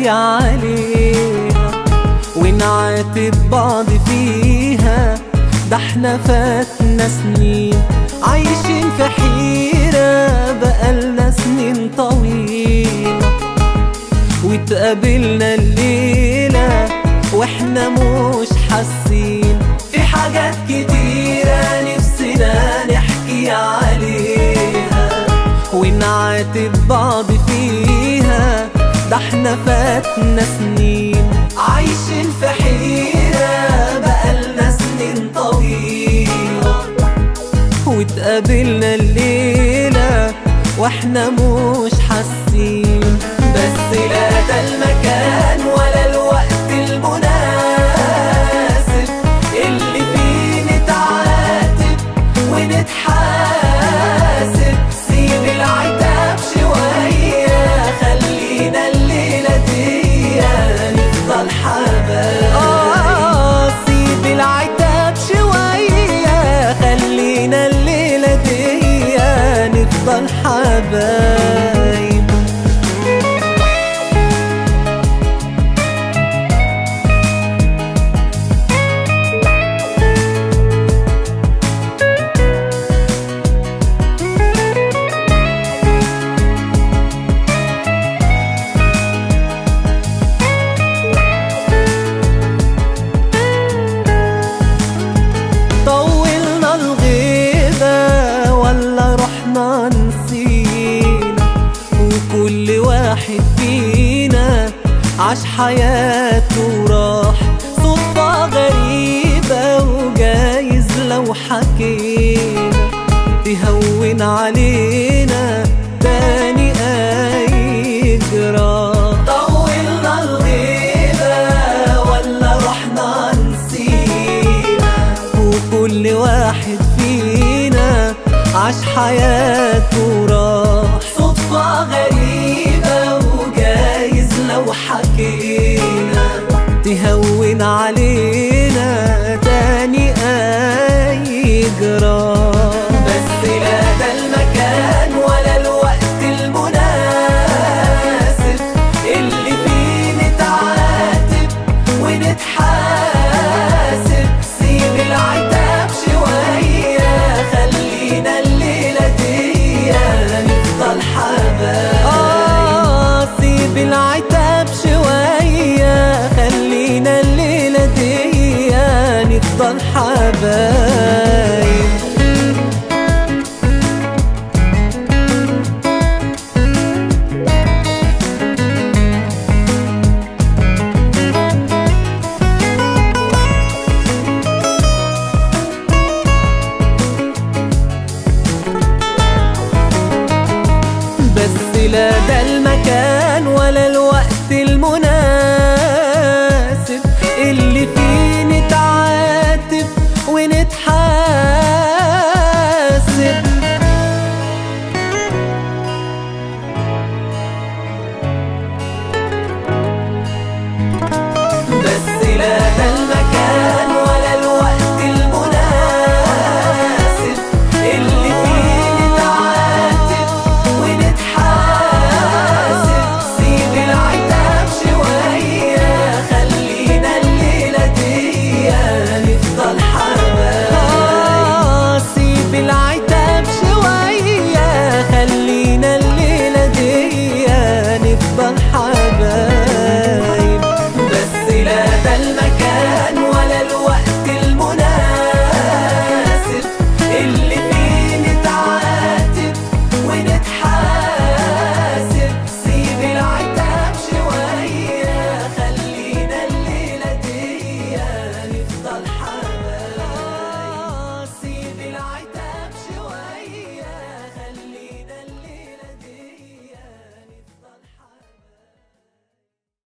نحكي عليها ونعاتب بعض فيها ده احنا فاتنا سنين عايشين في حيرة بقالنا سنين طويلة واتقابلنا الليلة واحنا مش حاسين في حاجات كتيرة نفسنا نحكي عليها ونعاتب بعض فيها ده احنا فاتنا سنين عايشين في حيرة بقالنا سنين طويلة واتقابلنا الليلة واحنا مش حاسين بس لا ده المكان ولا الوقت المناسب اللي فيه نتعاتب ونتحاسب سيب العتاب شوية خلينا الليلة دي نفضل حبايب آه سيب العتاب شوية خلينا الليلة دي نفضل حبايب طولنا الغيبة ولا رحنا نسينا وكل واحد فينا عاش حياته وراح صدفة غريبة وجايز لو حكينا تهون علينا تاني أي جراح طولنا الغيبة ولا رحنا نسينا وكل واحد فينا عاش حياته وراح صدفة غريبة وجايز لو حكينا تهون علينا تاني أي جراح